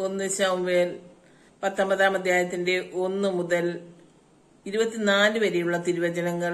ഒന്ന് ശൗവേൽ പത്തൊമ്പതാം അധ്യായത്തിന്റെ ഒന്ന് മുതൽ ഇരുപത്തിനാല് വരെയുള്ള തിരുവചനങ്ങൾ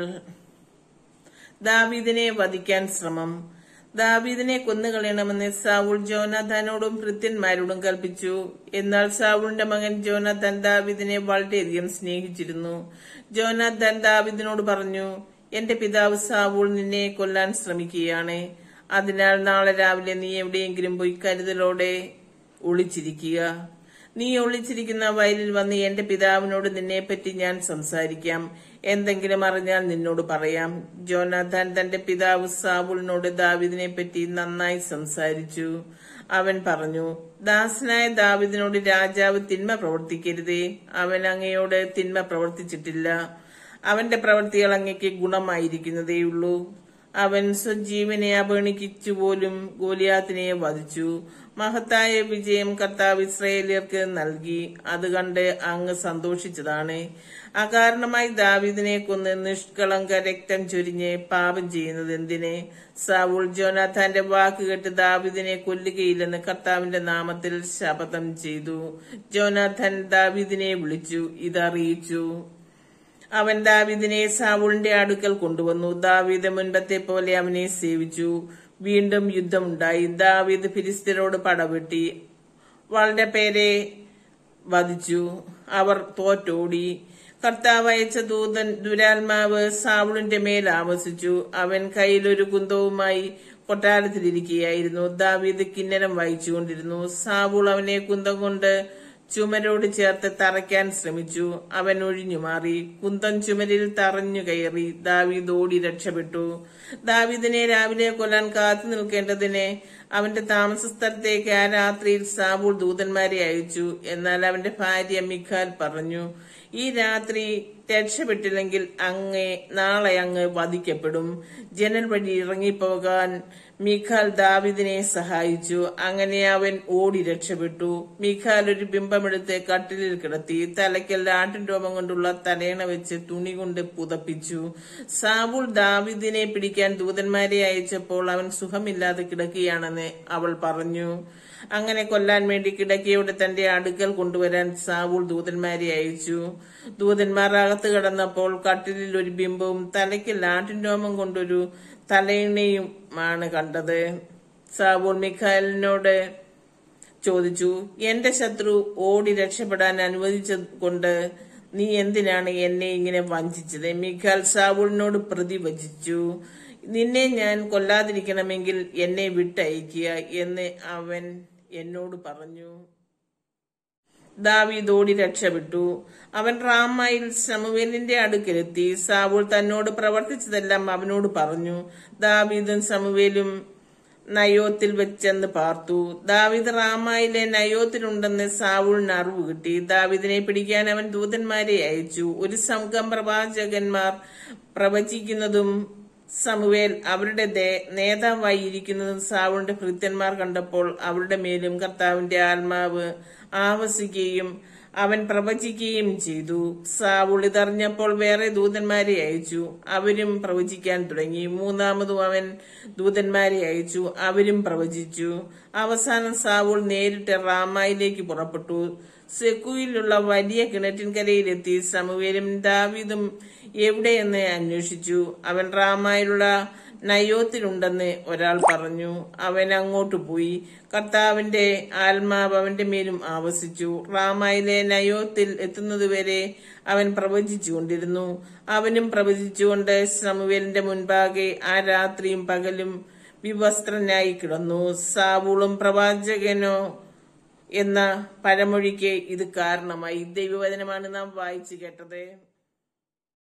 ദാവീദിനെ വധിക്കാൻ ശ്രമം ദാവീദിനെ കൊന്നുകളയണമെന്ന് സാവൂൾ ജോനാഥാനോടും ഭൃത്യന്മാരോടും കൽപ്പിച്ചു എന്നാൽ സാവൂളിന്റെ മകൻ ജോനാഥാൻ ദാവീദിനെ വളരെയധികം സ്നേഹിച്ചിരുന്നു ജോനാഥാൻ ദാവീദിനോട് പറഞ്ഞു എന്റെ പിതാവ് സാവൂൾ നിന്നെ കൊല്ലാൻ ശ്രമിക്കുകയാണ് അതിനാൽ നാളെ രാവിലെ നീ എവിടെയെങ്കിലും പോയി കരുതലോടെ ഒളിച്ചിരിക്കുക നീ ഒളിച്ചിരിക്കുന്ന വയലിൽ വന്ന് എന്റെ പിതാവിനോട് നിന്നെപ്പറ്റി ഞാൻ സംസാരിക്കാം എന്തെങ്കിലും അറിഞ്ഞാൽ നിന്നോട് പറയാം ജോനാഥാൻ തന്റെ പിതാവ് സാബുളിനോട് ദാവിദിനെ പറ്റി നന്നായി സംസാരിച്ചു അവൻ പറഞ്ഞു ദാസനായ ദാവിദിനോട് രാജാവ് തിന്മ പ്രവർത്തിക്കരുതേ അവൻ അങ്ങയോട് തിന്മ പ്രവർത്തിച്ചിട്ടില്ല അവന്റെ പ്രവൃത്തികൾ അങ്ങയ്ക്ക് ഗുണമായിരിക്കുന്നതേയുള്ളൂ അവൻ സ്വജീവനെ അപണിക്കിച്ചു പോലും ഗോലിയാത്തിനെ വധിച്ചു മഹത്തായ വിജയം കർത്താവ് ഇസ്രയേലിയർക്ക് നൽകി അത് കണ്ട് അങ്ങ് സന്തോഷിച്ചതാണ് അകാരണമായി ദാവീദിനെ കൊന്ന് നിഷ്കളങ്ക രക്തം ചൊരിഞ്ഞ് പാപം ചെയ്യുന്നത് എന്തിന് സാവൂൾ ജോനാഥാന്റെ വാക്ക് കേട്ട് ദാവീദിനെ കൊല്ലുകയില്ലെന്ന് കർത്താവിന്റെ നാമത്തിൽ ശപഥം ചെയ്തു ജോനാഥൻ ദാവീദിനെ വിളിച്ചു ഇതറിയിച്ചു അവൻ ദാവീദിനെ സാവൂളിന്റെ അടുക്കൽ കൊണ്ടുവന്നു ദാവീദ് മുൻപത്തെ പോലെ അവനെ സേവിച്ചു വീണ്ടും യുദ്ധമുണ്ടായി ദാവീദ് ഫിലിസ്തീനോട് പടവെട്ടി വളരെ പേരെ വധിച്ചു അവർ തോറ്റോടി കർത്താവ് അയച്ച ദൂതൻ ദുരാത്മാവ് സാവൂളിന്റെ മേൽ ആവസിച്ചു അവൻ കയ്യിലൊരു കുന്തവുമായി കൊട്ടാരത്തിലിരിക്കുകയായിരുന്നു ദാവീദ് കിന്നരം വായിച്ചുകൊണ്ടിരുന്നു സാവൂൾ അവനെ കുന്തം കൊണ്ട് ചുമരോട് ചേർത്ത് തറയ്ക്കാൻ ശ്രമിച്ചു അവൻ ഒഴിഞ്ഞു മാറി കുന്തം ചുമരിൽ തറഞ്ഞു കയറി ദാവീദ് ഓടി രക്ഷപ്പെട്ടു ദാവീദിനെ രാവിലെ കൊല്ലാൻ കാത്തു നിൽക്കേണ്ടതിന് അവന്റെ താമസ സ്ഥലത്തേക്ക് ആ രാത്രിയിൽ സാബൂൾ ദൂതന്മാരെ അയച്ചു എന്നാൽ അവന്റെ ഭാര്യ മിഖാൽ പറഞ്ഞു ഈ രാത്രി രക്ഷപ്പെട്ടില്ലെങ്കിൽ അങ്ങേ നാളെ അങ്ങ് വധിക്കപ്പെടും ജനൽ വഴി ഇറങ്ങിപ്പോകാൻ മിഖാൽ ദാവിദിനെ സഹായിച്ചു അങ്ങനെ അവൻ ഓടി രക്ഷപ്പെട്ടു മിഖാൽ ഒരു ബിംബമെടുത്ത് കട്ടിലിൽ കിടത്തി തലയ്ക്കൽ ആട്ടിൻ രോമം കൊണ്ടുള്ള തലയണ വെച്ച് തുണി കൊണ്ട് പുതപ്പിച്ചു സാബുൾ ദാവിദിനെ പിടിക്കാൻ ദൂതന്മാരെ അയച്ചപ്പോൾ അവൻ സുഖമില്ലാതെ കിടക്കുകയാണെന്ന് അവൾ പറഞ്ഞു അങ്ങനെ കൊല്ലാൻ വേണ്ടി കിടക്കയോടെ തന്റെ അടുക്കൽ കൊണ്ടുവരാൻ സാവൂൾ ദൂതന്മാരെ അയച്ചു ദൂതന്മാർ അകത്ത് കിടന്നപ്പോൾ കട്ടിലിൽ ഒരു ബിംബവും തലയ്ക്ക് ലാട്ടിൻ രോമം കൊണ്ടൊരു തലയിണയുമാണ് കണ്ടത് സാവൂൾ മിഖാലിനോട് ചോദിച്ചു എന്റെ ശത്രു ഓടി രക്ഷപ്പെടാൻ അനുവദിച്ചുകൊണ്ട് നീ എന്തിനാണ് എന്നെ ഇങ്ങനെ വഞ്ചിച്ചത് മിഖാൽ സാവൂളിനോട് പ്രതിവചിച്ചു നിന്നെ ഞാൻ കൊല്ലാതിരിക്കണമെങ്കിൽ എന്നെ വിട്ടയക്കുക എന്ന് അവൻ എന്നോട് പറഞ്ഞു ദാവീദ് ഓടി രക്ഷപ്പെട്ടു അവൻ റാമായിൽ സമുവേലിന്റെ അടുക്കലെത്തി സാവൂൾ തന്നോട് പ്രവർത്തിച്ചതെല്ലാം അവനോട് പറഞ്ഞു ദാവീദും സമുവേലും നയോത്തിൽ വെച്ചെന്ന് പാർത്തു ദാവിദ് റാമായിലെ നയോത്തിലുണ്ടെന്ന് സാവൂളിന് അറിവ് കിട്ടി ദാവിദിനെ പിടിക്കാൻ അവൻ ദൂതന്മാരെ അയച്ചു ഒരു സംഘം പ്രവാചകന്മാർ പ്രവചിക്കുന്നതും സമുവേൽ അവരുടെ നേതാവായി ഇരിക്കുന്നതും സാവൂളിന്റെ ഭൃത്യന്മാർ കണ്ടപ്പോൾ അവരുടെ മേലും കർത്താവിന്റെ ആത്മാവ് ആവസിക്കുകയും അവൻ പ്രവചിക്കുകയും ചെയ്തു സാവൂൾ ഇതറിഞ്ഞപ്പോൾ വേറെ ദൂതന്മാരെ അയച്ചു അവരും പ്രവചിക്കാൻ തുടങ്ങി മൂന്നാമതും അവൻ ദൂതന്മാരെ അയച്ചു അവരും പ്രവചിച്ചു അവസാനം സാവൂൾ നേരിട്ട് റാമായിലേക്ക് പുറപ്പെട്ടു സെക്കുയിലുള്ള വലിയ കിണറ്റിൻകരയിലെത്തി സമുവേലും ദാവീദും എവിടെയെന്ന് അന്വേഷിച്ചു അവൻ റാമായിലുള്ള നയോത്തിലുണ്ടെന്ന് ഒരാൾ പറഞ്ഞു അവൻ അങ്ങോട്ട് പോയി കർത്താവിന്റെ ആത്മാവ് അവന്റെ മേലും ആവസിച്ചു റാമായിലെ നയോത്തിൽ എത്തുന്നതുവരെ അവൻ പ്രവചിച്ചുകൊണ്ടിരുന്നു അവനും പ്രവചിച്ചുകൊണ്ട് സമുവേലിന്റെ മുൻപാകെ ആ രാത്രിയും പകലും വിവസ്ത്രനായി കിടന്നു സാവൂളും പ്രവാചകനോ എന്ന പഴമൊഴിക്ക് ഇത് കാരണമായി ദൈവവചനമാണ് നാം വായിച്ചു കേട്ടത്